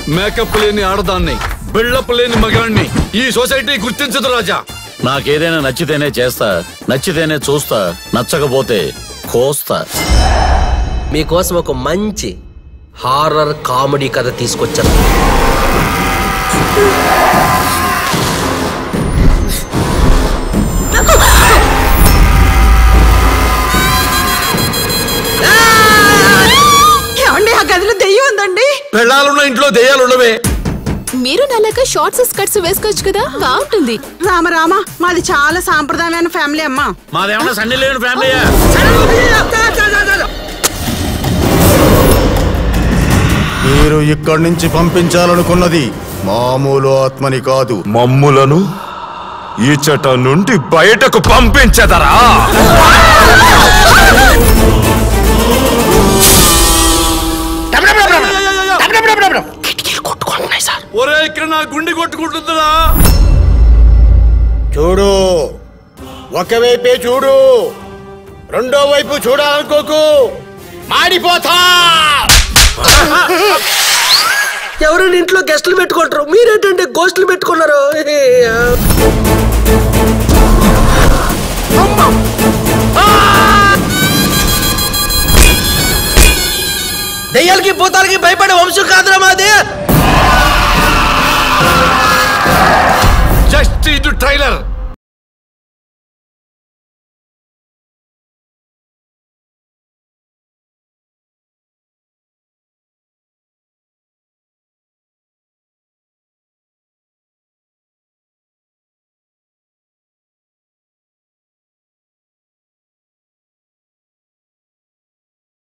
makeup లేని ఆడదాన్ని buildup లేని మగాణ్ణి ఈ సొసైటీ గుర్తించదు రాజా నాకేదైనా నచ్చితేనే చేస్తా నచ్చితేనే చూస్తా నచ్చకపోతే కోస్తా మీకోసం ఒక మంచి హారర్ కామెడీ కథ తీసుకొచ్చాను ఏమండి ఆ గదిలో దెయ్యం ఉందండి పెళ్ళాలున్న ఇంట్లో దెయ్యాలు ఉండవే మీరు నల్లగా షార్ట్స్ స్కర్ట్స్ వేసుకోవచ్చు కదా బాగుంటుంది రామ రామ మాది చాలా సాంప్రదాయమైన ఫ్యామిలీ అమ్మా మాదేమన్నా సండే లేని ఫ్యామిలీ మీరు ఇక్కడి నుంచి పంపించాలనుకున్నది మామూలు ఆత్మని కాదు మమ్ములను ఈ చట నుండి బయటకు పంపించదరా కిటికీలు కొట్టుకుంటున్నాయి సార్ ఒరే ఇక్కడ నా గుండె కొట్టుకుంటుందిరా చూడు ఒకవైపే చూడు రెండో వైపు చూడాలనుకోకు మాడిపోతా ఎవరు ఇంట్లో గెస్టులు పెట్టుకుంటారు మీరేంటంటే గోస్టులు పెట్టుకున్నారు దెయ్యాలకి భూతాలకి భయపడే వంశం కాదురా మాది జస్ట్ ఇది ట్రైలర్